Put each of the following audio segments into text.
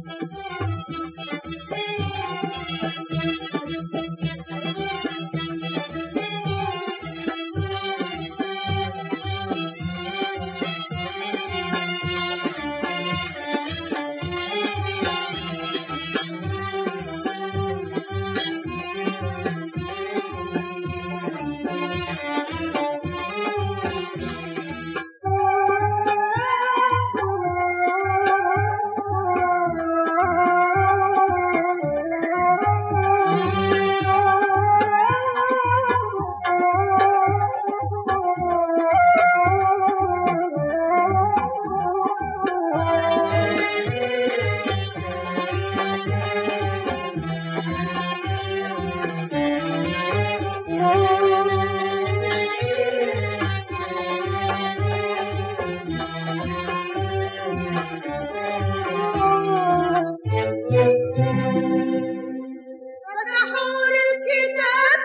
فتحوا لي الكتاب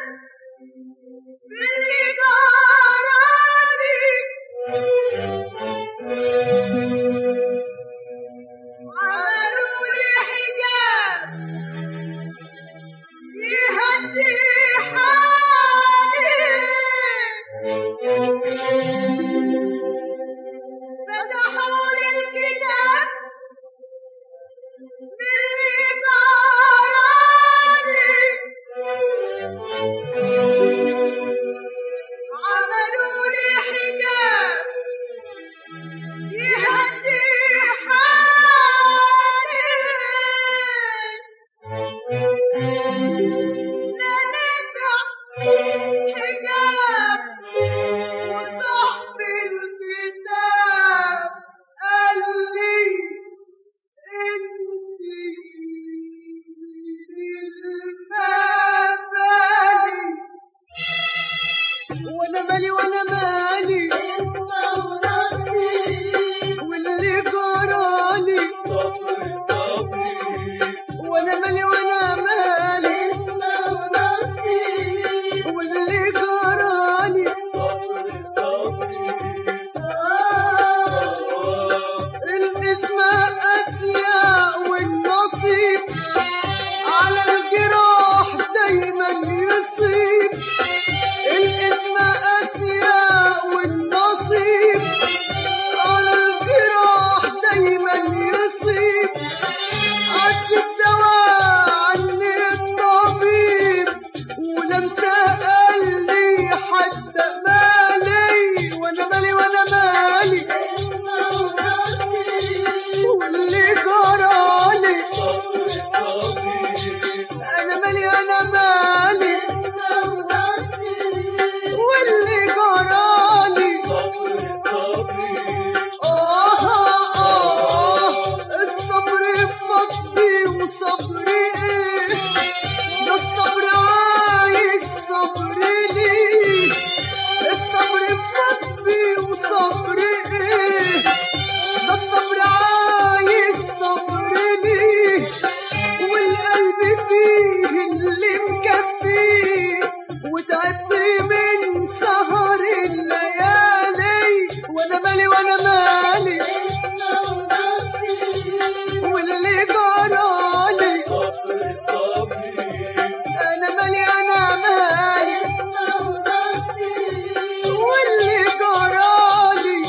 باللي جرالي عملوا لي حجاب يهدي حالي فتحوا لي الكتاب باللي جرالي عملوا لي حجاب يهدي حالي لا نفع حجاب وصاحب الكتاب قال لي انتي المثالي وانا مالي وانا مالي واللي جرالي وانا مالي وانا مالي واللي جرالي الاسم اسيا والنصيب على الجراح دايما يصيب الاسم اسيا والنصيب على الجراح دايما يصيب عكس الدواء عني الطبيب ولمسه قال لي حتى مالي وانا مالي وانا مالي واللي جرالي انا مالي انا مالي واللي جرالي آه آه الصبر فضي وصبري إيه ده الصبر عايز صبر ليه الصبر فضي وصبري إيه ده الصبر عايز صبر ليه والقلب فيه اللي مكفيه وتعبت من سهر الليالي وانا مالي وانا مالي واللي جرالي انا مالي انا مالي واللي جرالي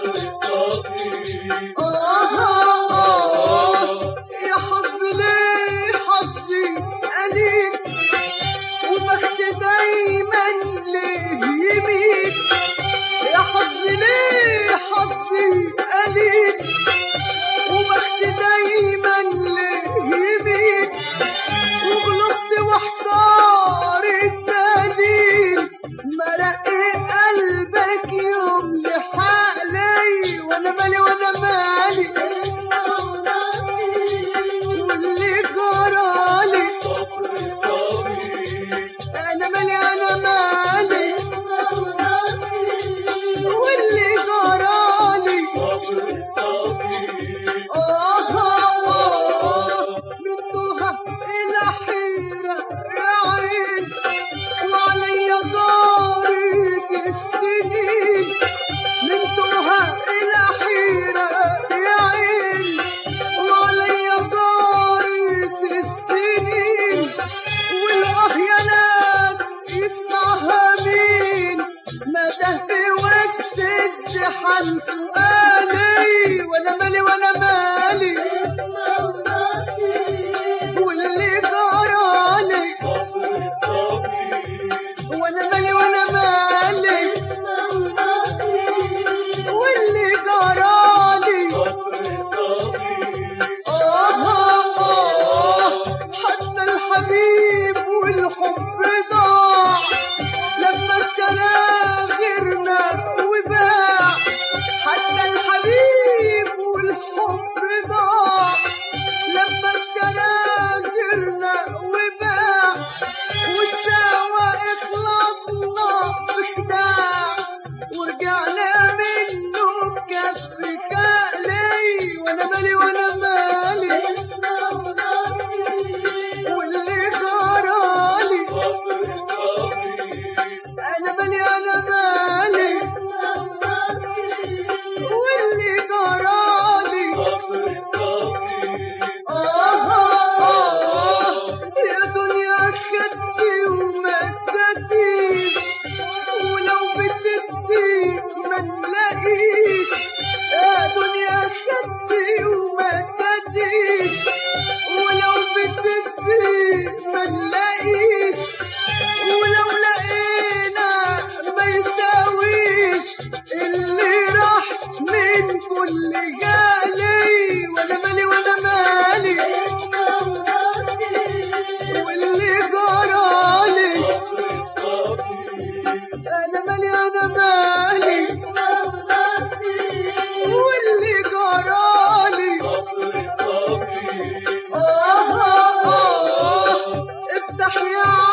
آه آه يا حظ ليه حظي قليل وبخت دايما ليه يميل يا حظ ليه حظي قليل وبخت دايما ليه يميل وغلطت واحتار الدليل مرق قلبك يوم لحالي وانا مالي وانا مالي واللي جرالي انا مالي انا مالي واللي جرالي الحبيب والحب ضاع لما اشترى غيرنا وباع حتى الحبيب والحب ضاع لما اشترى غيرنا وباع والسوا اخلصنا بخداع ورجعنا منه بكف كالي وانا مالي وانا مالي واللي جرالي انا مالي انا مالي واللي جرالي آه آه يا دنيا خدتي وما ادتيش ولو بتدي ما نلاقيش يا دنيا خدتي وما ادتيش ولو بتدي ما نلاقيش ولو لقينا ما يساويش اللي راح من كل جالي وانا مالي وانا مالي واللي جرالي انا مالي انا مالي واللي جرالي آه آه آه افتح يا